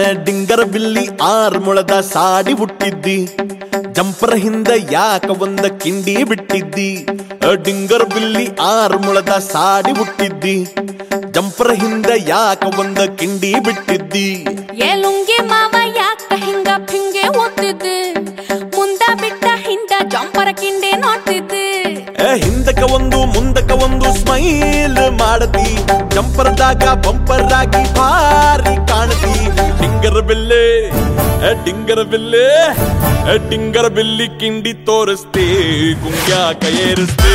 ಡಿಂಗರ ಬಿಲ್ಲಿ R ಮೊಳದ sari ಹುಟ್ಟಿದ್ದಿ ಜಂಪರ ಹಿಂದ ಯಾಕ ಒಂದ ಕಿಂಡಿ ಬಿಟ್ಟಿದ್ದಿ ಡಿಂಗರ ಬಿಲ್ಲಿ ಆರ್ ಮೊಳದ ಸಾಡಿ ಹುಟ್ಟಿದ್ದಿ ಜಂಪರ ಹಿಂದ ಯಾಕ ಒಂದ ಕಿಂಡಿ ಬಿಟ್ಟಿದ್ದಿ ಏ ಲುಂಗಿ ಮಾವ ಯಾಕ ಹಿಂಗ ಪಿಂಗೆ ಓದ್ತಿದ್ದೆ ಮುಂದ ಬಿಟ್ಟ ಹಿಂದ ಜಂಪರ ಕಿಂಡಿ ನೋಡ್ತಿದ್ದೆ ಏ, ಹಿಂದಕ ಒಂದು ಮುಂದಕ ಒಂದು ಸ್ಮೈಲ್ ಮಾಡದಿ ಜಂಪರ್ದಾಗ ಬಂಪರ್ ಆಗಿ ಭಾರಿ ಕಾಣದಿ ಡಿಂಗರ ಬಿಲ್ಲೆ ಏ, ಡಿಂಗರ ಬಿಲ್ಲೆ ಏ, ಡಿಂಗರ ಬಿಲ್ಲಿ ಕಿಂಡಿ ತೋರಿಸ್ತೆ ಗುಂಗ್ಯಾಕ ಏರಿಸ್ತೆ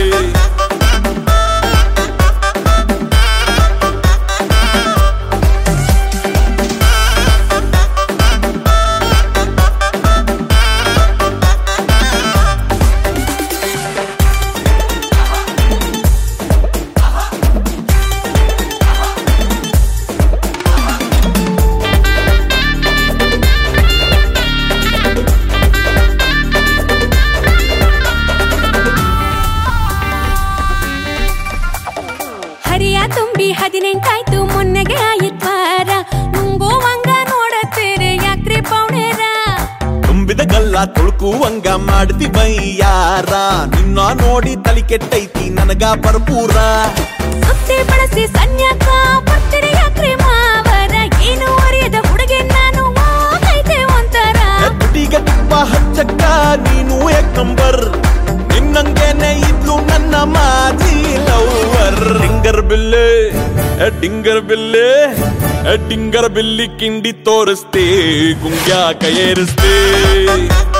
ಹರಿಯ ತುಂಬಿ ಹದಿನೆಂಟಾಯ್ತು ಮೊನ್ನೆಗೆ ಆಯಿತ್ವಾರ ನುಂಗೋವಂಗ ನೋಡತ್ತೀರಿ ಯಾಕ್ರಿ ಪೌಣೇರ ತುಂಬಿದ ಗಲ್ಲ ತುಳುಕುವಂಗ ಮಾಡ್ತಿ ಬೈಯಾರ ನಿನ್ನ ನೋಡಿ ತಲಿ ಕೆಟ್ಟೈತಿ ನನಗ ಭರ್ಪೂರ ಸುತ್ತಿ ಬಳಸಿ ಸನ್ಯಾಕ ಬರ್ತೀರಿ ಯಾಕ್ರಿ ಮಾವರ ಏನು ಅರಿಯದ ಹುಡುಗಿ ನಾನು ಹೋಗೈತೆ ಒಂಥರ ಎತ್ತಿಗ ನಿಮ್ಮ ಹಚ್ಚಕ್ಕ ನೀನು ಏಕ್ ನಂಬರ್ ನಿನ್ನಂಗೇನೆ ಇದ್ಲು ನನ್ನ ಮಾಜಿ ಲವರ್ ಡಿಂಗರ್ ಬಿಲ್ಲೆ ಎ ಡಿಂಗರ್ ಬಿಲ್ಲೆ ಎ ಡಿಂಗರ್ ಬಿಲ್ಲಿ ಕಿಂಡಿ ತೋರಿಸ್ತೆ ಗುಂಗ್ಯಾಕ ಏರಿಸ್ತೆ